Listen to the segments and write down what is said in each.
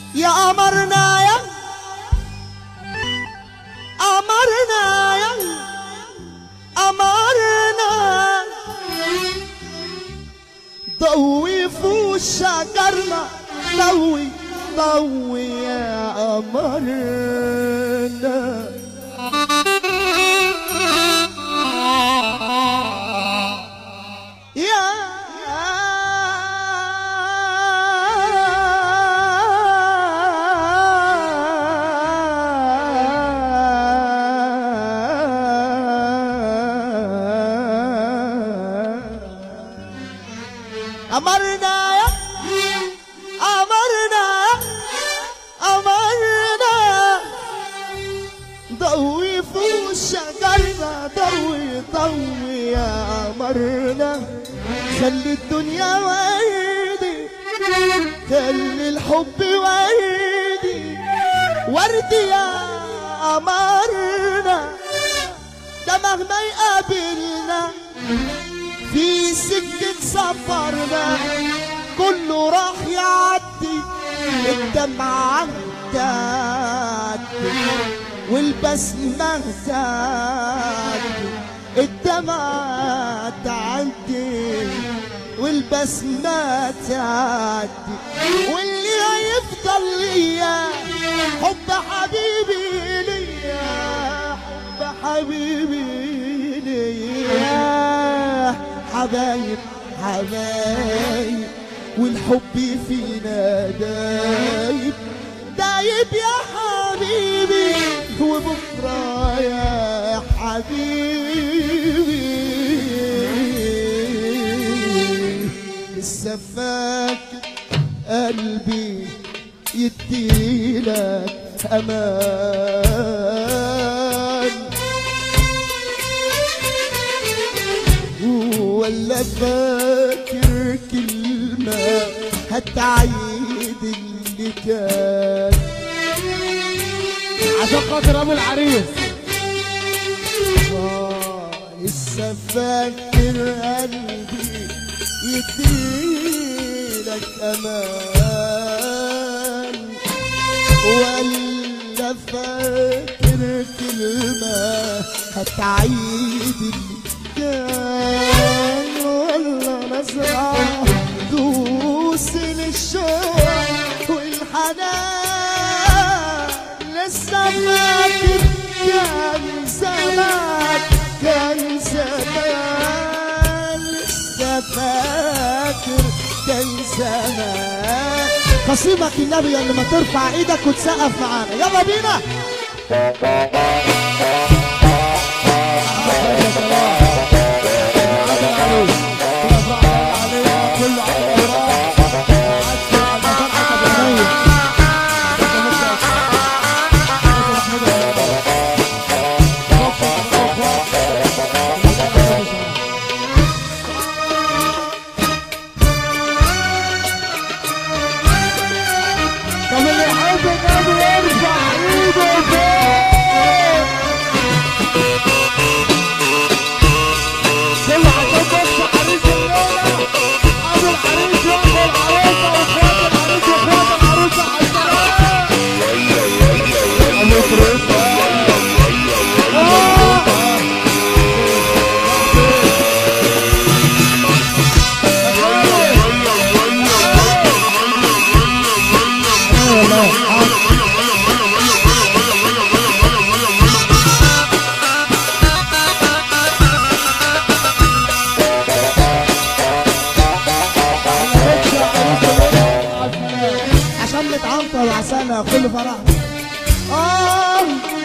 يا قمرنا يا قمرنا يا قمرنا ضوي فوق شجرنا ضوي ضوي يا قمرنا يا أمرنا يا أمرنا أمرنا ضوي فوق شجرنا ضوي ضوي يا قمرنا خلي الدنيا وردي خلي الحب وردي وردي يا قمرنا ده مهما يقابلنا في سكة سفرنا كله راح يعدي الدمعة تعدي والبسمة تعدي الدمعة تعدي والبسمة تعدي واللي هيفضل ليا حب حبيبي ليا حب حبيبي ليا حبايب حبايب والحب فينا دايب دايب يا حبيبي وبكرة يا حبيبي لسه فاكر قلبي يديلك امان ولا فاكر كلمة هتعيد اللي كان عشان خاطر ابو العريس آه، لسه فاكر قلبي يديلك امان ولا فاكر كلمة هتعيد اللي كان ولا نزرع دوس للشوق والحنان لسه فاكر كان زمان كان زمان لسه فاكر كان زمان قصيمك النبي لما ترفع ايدك وتسقف معانا يلا بينا طب اللي يحب النبي يرفع ايده فوق كل عشان بس عريس الليله ابو العريس وام العروسه واخوات العريس واخوات العروسه على السلام عشان نتعنطر وعسانا كل فرح آه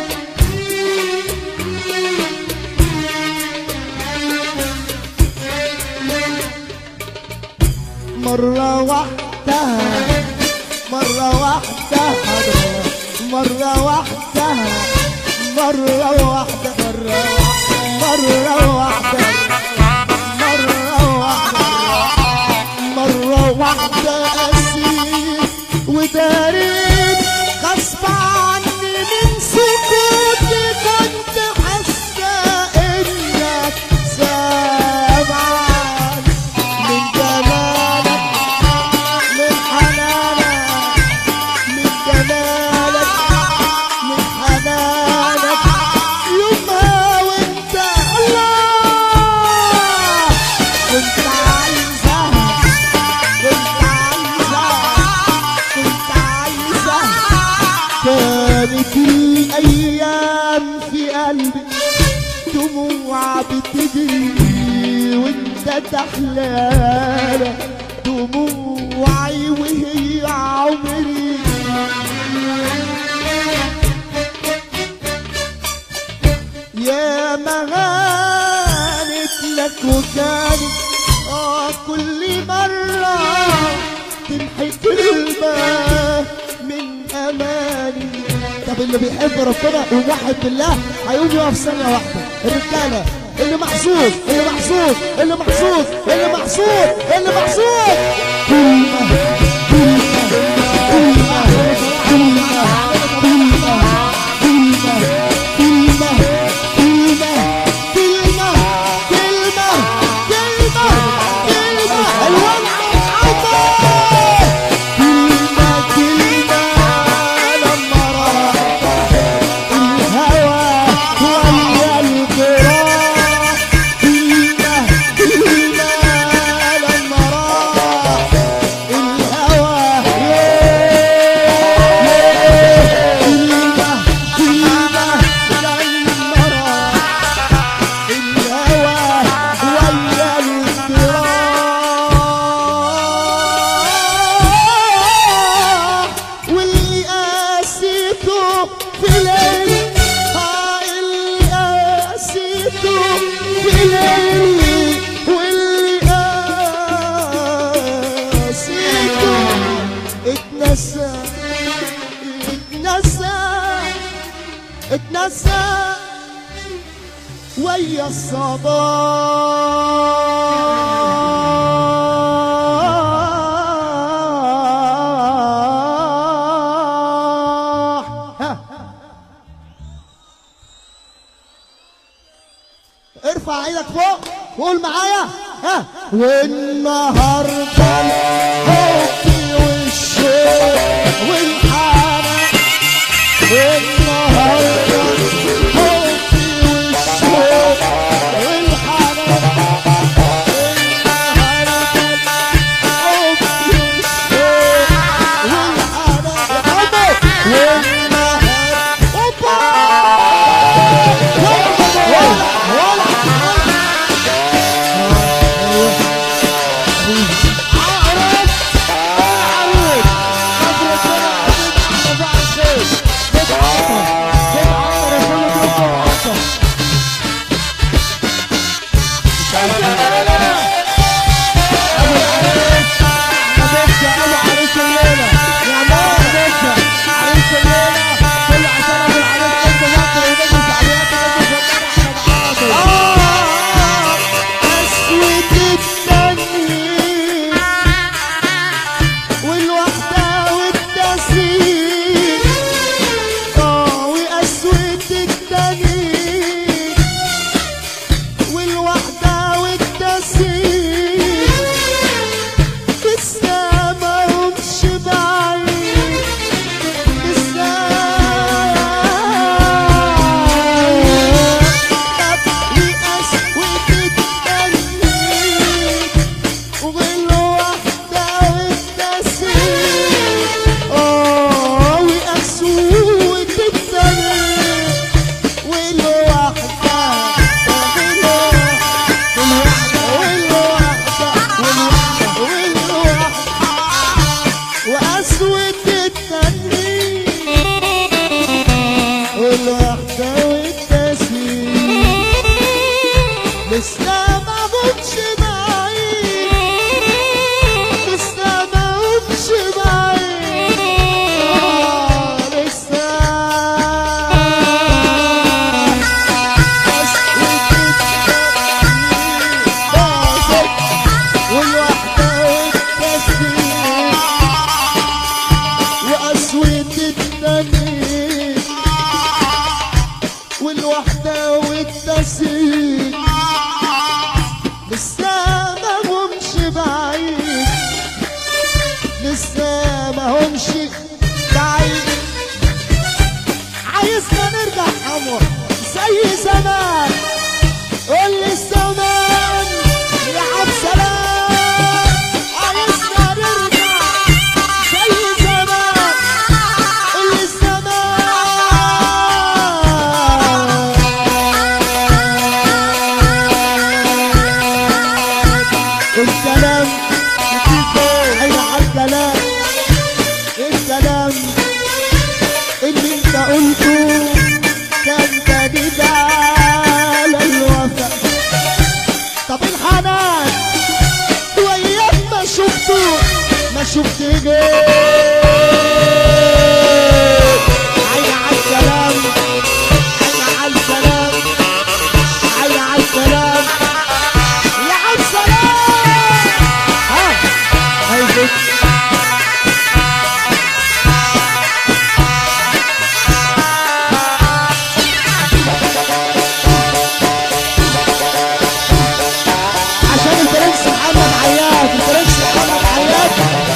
مرة واحدة مرة واحدة مرة واحدة مرة واحدة مرة واحدة مرة واحدة مرة واحدة أسير وداريت غصب عني من سكوتي كنت حاسة إنك سامعان من جمالك من حنانك من في الايام في قلبي دموع بتجري وانت تحلالة دموعي وهي عمري يا مهانت لك وكانت اه كل مرة تمحي كلمة من أماني طب اللي بيحب ربنا ويوحد بالله هيقوم يقف ثانية واحدة الرجالة اللي محظوظ اللي محظوظ اللي محظوظ اللي محظوظ اللي محظوظ كلمة كلمة كلمة كلمة كلمة كلمة كلمة كلمة كلمة كلمة كلمة كلمة الولع عمر كلمة كلمة لما راح الهوى ويا الجراح كلمة كلمة لما راح الهوى كلمة كلمة لما راح الهوى ويا الجراح واللي قاسيته في الليل ها اللي قاسيته في الليل واللي قاسيته اتنسى اتنسى اتنسى ويا الصباح ها ارفع ايدك فوق وقول معايا ها والنهارده الحب والشوق والحنان النهارده الحب والشوق والحنان النهارده الحب والشوق والحنان يا عمو والنهارده اوبا ولا ولا ولا اشوف تيجي حي على السلام حي على السلام حي على السلام يا على السلام ها هاي بص عشان البرنس محمد عياد البرنس محمد عياد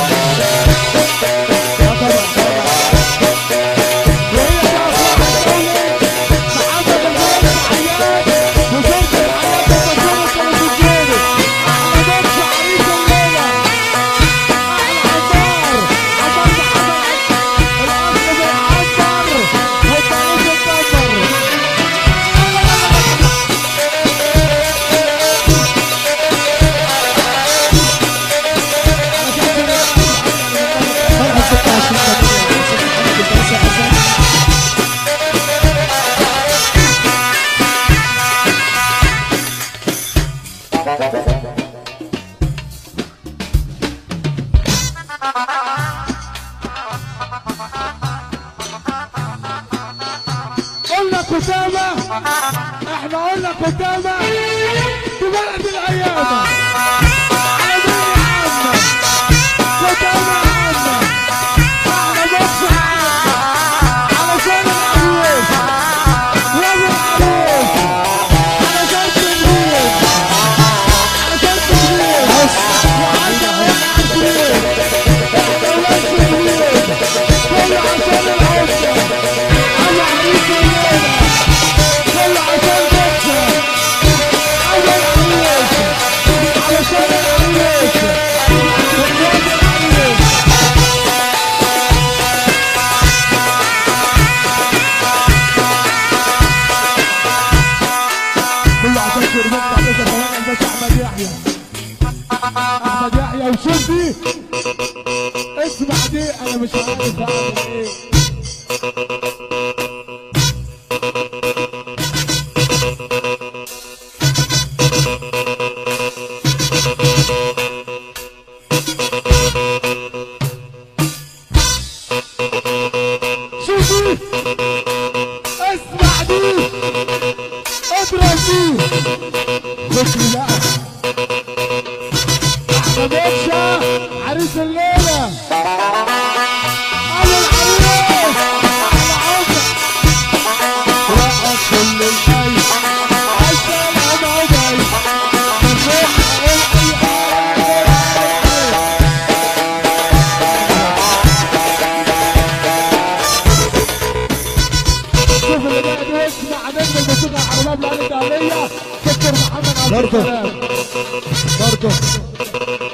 يا طبعا طبعا وهي دي افراح الدولة محمد الفارس عياد وشرطة الحياة التصوير التلفزيوني احلى ماتش عريس الليلة احلى عمار عمار محمد الاخ زي عمار والطريق اتدمر فرحة 26 ثمانية أستاذ محمد البرنس حسن قلنا كتامة احنا قلنا كتامة في بلد الأيامة على مين يا عم كتامة يا عم احنا بص على شان العريس وابو العريس على شان تدريب على شان تدريب وعلى عريس اولاد تدريب كل عشان العشرة على عريس الليلة كل عشان بكرة على العريس علشان العريس اخوات العريس كل عشان شربت على كمان الباشا احمد يحيى احمد يحيى وشوفي اسمع دي انا مش عارف اعمل ايه شوفي اسمع دي اضرب دي فكري لا احنا باشا عريس الليله على العريس على عمر رقص كل الحي عشان انا جاي نروح نقول اي حاجه شوف اللي قاعد يسمع نجم الموسيقى العربية بلاد الدهلية دكتور محمد عبد برضه. السلام برضه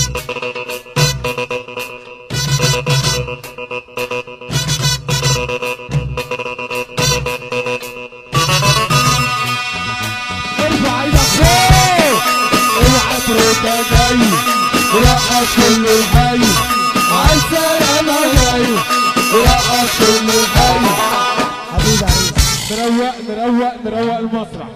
ارفع ايدك فوق اوعى ترد جاي رقص كل الحي عالسلامة جاي رقص كل الحي حبيبي عريس نروق نروق نروق المسرح